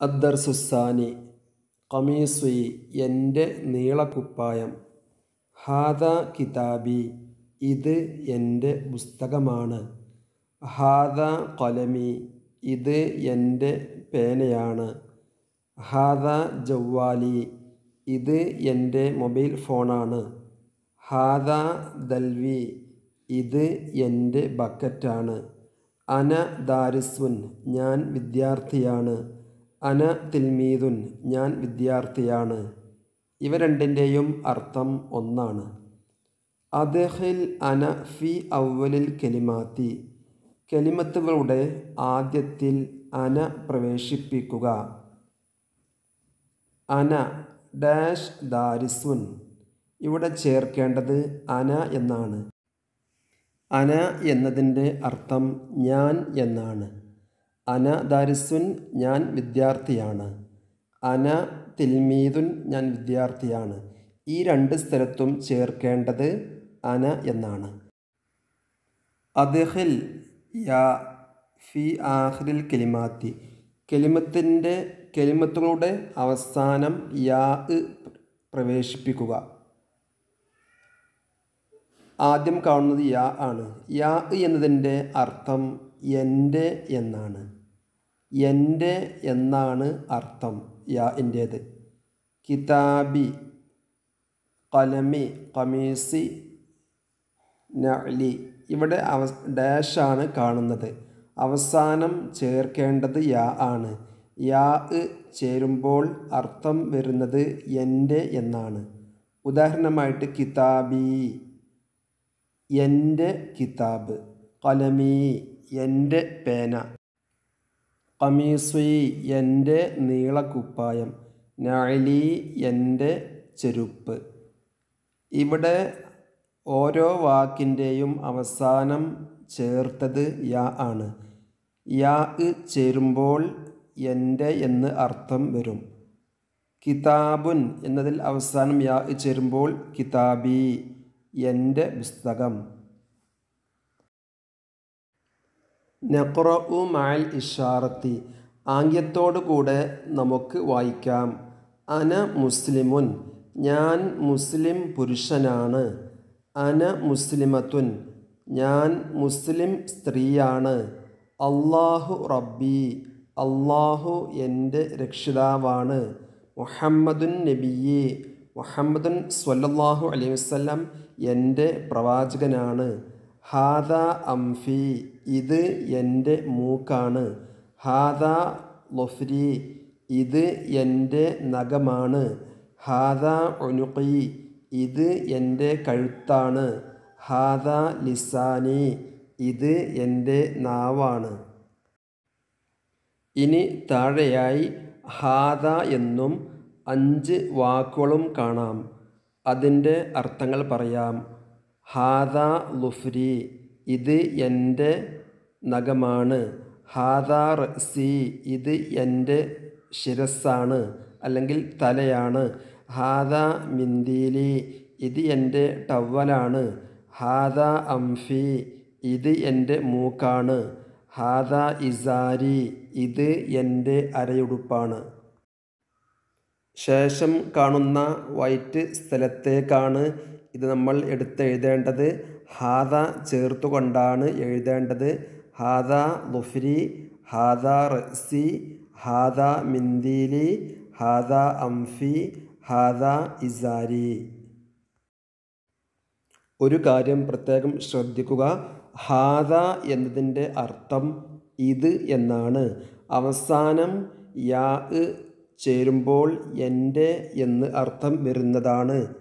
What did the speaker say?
അദ്ദർസുസാനി കമീസുയി എൻ്റെ നീളക്കുപ്പായം ഹാദ കിതാബി ഇത് എൻ്റെ പുസ്തകമാണ് ഹാദ കലമി ഇത് എൻ്റെ പേനയാണ് ഹാദ ജവ്വാലി ഇത് എൻ്റെ മൊബൈൽ ഫോണാണ് ഹാദ ദൽവി ഇത് എൻ്റെ ബക്കറ്റാണ് അന ദാരിസുൻ ഞാൻ വിദ്യാർത്ഥിയാണ് അന തിൽമീദുൻ ഞാൻ വിദ്യാർത്ഥിയാണ് ഇവ രണ്ടിൻ്റെയും അർത്ഥം ഒന്നാണ് അദഹിൽ അന ഫി അവലിൽ കെലിമാത്തി കെലിമത്തുകളുടെ ആദ്യത്തിൽ അന പ്രവേശിപ്പിക്കുക അന ഡാഷ് ദാരിസുൻ ഇവിടെ ചേർക്കേണ്ടത് അന എന്നാണ് അന എന്നതിൻ്റെ അർത്ഥം ഞാൻ എന്നാണ് അന ദാരിസുൻ ഞാൻ വിദ്യാർത്ഥിയാണ് അന തിൽമീദുൻ ഞാൻ വിദ്യാർത്ഥിയാണ് ഈ രണ്ട് സ്ഥലത്തും ചേർക്കേണ്ടത് അന എന്നാണ് അദ്ഹിൽ യാ ഫി ആഖിരിൽ കെലിമാത്തി കെലിമത്തിൻ്റെ കെലിമത്തുകളുടെ അവസാനം യാ പ്രവേശിപ്പിക്കുക ആദ്യം കാണുന്നത് യാ ആണ് യാ എന്നതിൻ്റെ അർത്ഥം എൻ്റെ എന്നാണ് എൻ്റെ എന്നാണ് അർത്ഥം യാ എൻ്റേത് കിതാബി കലമി കമീസി നഅലി ഇവിടെ അവ ഡാഷാണ് കാണുന്നത് അവസാനം ചേർക്കേണ്ടത് യാ ആണ് യാ ചേരുമ്പോൾ അർത്ഥം വരുന്നത് എൻ്റെ എന്നാണ് ഉദാഹരണമായിട്ട് കിതാബി എൻ്റെ കിതാബ് കലമി എൻ്റെ പേന കമീസുയി എൻ്റെ നീളക്കുപ്പായം നഅലി എൻ്റെ ചെരുപ്പ് ഇവിടെ ഓരോ വാക്കിൻ്റെയും അവസാനം ചേർത്തത് യാ ആണ് യാ ചേരുമ്പോൾ എൻ്റെ എന്ന് അർത്ഥം വരും കിതാബുൻ എന്നതിൽ അവസാനം യാ ചേരുമ്പോൾ കിതാബി എൻ്റെ പുസ്തകം നഖ്റഉ മഅൽ ഇഷാറത്തി ആംഗ്യത്തോടു കൂടെ നമുക്ക് വായിക്കാം അന മുസ്ലിമുൻ ഞാൻ മുസ്ലിം പുരുഷനാണ് അന മുസ്ലിമത്തുൻ ഞാൻ മുസ്ലിം സ്ത്രീയാണ് അള്ളാഹു റബ്ബി അള്ളാഹു എൻ്റെ രക്ഷിതാവാണ് മുഹമ്മദുൻ നബിയെ മുഹമ്മദുൻ സ്വല്ലല്ലാഹു അലൈഹി വസല്ലം എൻ്റെ പ്രവാചകനാണ് ഹാദ അംഫി ഇത് എൻ്റെ മൂക്കാണ് ഹാദ ലൊഫ്രി ഇത് എൻ്റെ നഖമാണ് ഹാദ ഒനുക്കി ഇത് എൻ്റെ കഴുത്താണ് ഹാദ ലിസാനി ഇത് എൻ്റെ നാവാണ് ഇനി താഴെയായി ഹാദ എന്നും അഞ്ച് വാക്കുകളും കാണാം അതിൻ്റെ അർത്ഥങ്ങൾ പറയാം ഹാദ ലുഫ്രി ഇത് എൻ്റെ നഖമാണ് ഹാദ റസി ഇത് എൻ്റെ ശിരസ്സാണ് അല്ലെങ്കിൽ തലയാണ് ഹാദ മിന്ദീലി ഇത് എൻ്റെ ടവലാണ് ഹാദ അംഫി ഇത് എൻ്റെ മൂക്കാണ് ഹാദ ഇസാരി ഇത് എൻ്റെ അരയുടുപ്പാണ് ശേഷം കാണുന്ന വൈറ്റ് സ്ഥലത്തേക്കാണ് ഇത് നമ്മൾ എടുത്തെഴുതേണ്ടത് ഹാദ ചേർത്തുകൊണ്ടാണ് എഴുതേണ്ടത് ഹാദ ലുഫ്രി ഹാദ റസി ഹാദ മിന്ദീലി ഹാദ അംഫി ഹാദ ഇസാരി ഒരു കാര്യം പ്രത്യേകം ശ്രദ്ധിക്കുക ഹാദ എന്നതിൻ്റെ അർത്ഥം ഇത് എന്നാണ് അവസാനം യാ ചേരുമ്പോൾ എൻ്റെ എന്ന് അർത്ഥം വരുന്നതാണ്